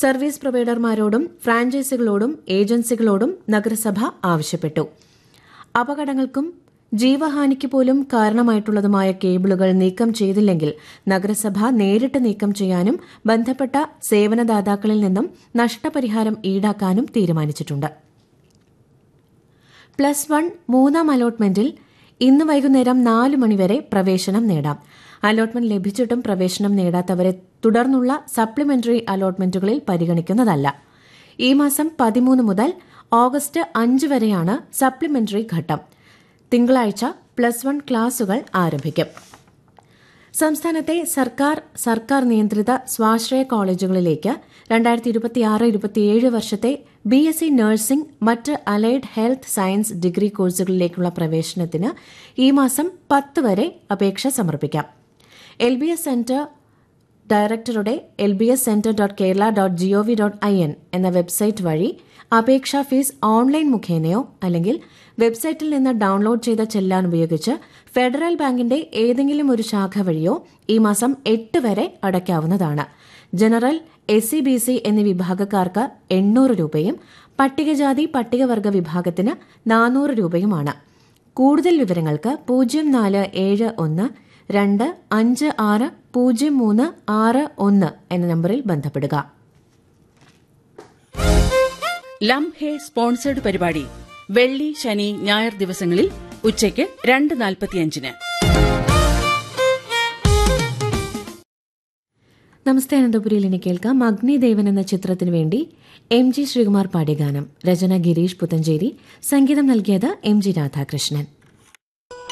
service പ്രൊവൈഡർമാരോടും ഫ്രാഞ്ചൈസികളോടും ഏജൻസികളോടും നഗരസഭ ആവശ്യപ്പെട്ടു അപകടങ്ങൾക്കും ജീവഹാനിക്ക് പോലും കാരണമായിട്ടുള്ളതുമായ കേബിളുകൾ നീക്കം ചെയ്തില്ലെങ്കിൽ നഗരസഭ നേരിട്ട് നീക്കം ചെയ്യാനും ബന്ധപ്പെട്ട സേവനദാതാക്കളിൽ നിന്നും നഷ്ടപരിഹാരം ഈടാക്കാനും തീരുമാനിച്ചിട്ടുണ്ട് പ്ലസ് വൺ മൂന്നാം അലോട്ട്മെന്റിൽ ഇന്ന് വൈകുന്നേരം നാല് മണിവരെ പ്രവേശനം നേടാം അലോട്ട്മെന്റ് ലഭിച്ചിട്ടും പ്രവേശനം നേടാത്തവരെ തുടർന്നുള്ള സപ്ലിമെന്ററി അലോട്ട്മെന്റുകളിൽ പരിഗണിക്കുന്നതല്ല ഈ മാസം പതിമൂന്ന് മുതൽ ഓഗസ്റ്റ് അഞ്ച് വരെയാണ് സപ്ലിമെന്ററി ഘട്ടം തിങ്കളാഴ്ച പ്ലസ് വൺ ക്ലാസുകൾ ആരംഭിക്കും സംസ്ഥാനത്തെ സർക്കാർ സർക്കാർ നിയന്ത്രിത സ്വാശ്രയ കോളേജുകളിലേക്ക് രണ്ടായിരത്തി ഇരുപത്തിയാറ് ഇരുപത്തിയേഴ് വർഷത്തെ ബി എസ് സി നഴ്സിംഗ് മറ്റ് അലൈഡ് ഹെൽത്ത് സയൻസ് ഡിഗ്രി കോഴ്സുകളിലേക്കുള്ള പ്രവേശനത്തിന് ഈ മാസം പത്ത് വരെ അപേക്ഷ സമർപ്പിക്കാം എൽ ബി എസ് സെന്റർ ഡയറക്ടറുടെ L B S centre dot Kerala dot GOV dot I N എന്ന വെബ്സൈറ്റ് വഴി അപേക്ഷാ ഫീസ് ഓൺലൈൻ മുഖേനയോ അല്ലെങ്കിൽ വെബ്സൈറ്റിൽ നിന്ന് ഡൌൺലോഡ് ചെയ്ത ചെല്ലാൻ ഉപയോഗിച്ച് ഫെഡറൽ ബാങ്കിന്റെ ഏതെങ്കിലും ഒരു ശാഖ വഴിയോ ഈ മാസം എട്ട് വരെ അടയ്ക്കാവുന്നതാണ് general S C B C എന്നീ വിഭാഗക്കാർക്ക് എണ്ണൂറ് രൂപയും പട്ടികജാതി പട്ടികവർഗ വിഭാഗത്തിന് നാനൂറ് രൂപയുമാണ് കൂടുതൽ വിവരങ്ങൾക്ക് പൂജ്യം നാല് ഏഴ് ഒന്ന് രണ്ട് അഞ്ച് ആറ് പൂജ്യം മൂന്ന് ആറ് ഒന്ന് എന്ന നമ്പറിൽ ബന്ധപ്പെടുക ലം ഹേ സ്പോൺസേഡ് പരിപാടി വെള്ളി ശനി ഞായർ ദിവസങ്ങളിൽ ഉച്ചയ്ക്ക് രണ്ട് നാൽപ്പത്തിയഞ്ചിന് നമസ്തേ അനന്തപുരിയിൽ ഇനി കേൾക്കാം അഗ്നിദേവൻ എന്ന ചിത്രത്തിനു വേണ്ടി എം ജി ശ്രീകുമാർ പാടിയ ഗാനം രചന ഗിരീഷ് പുത്തഞ്ചേരി സംഗീതം നൽകിയത് എം ജി രാധാകൃഷ്ണൻ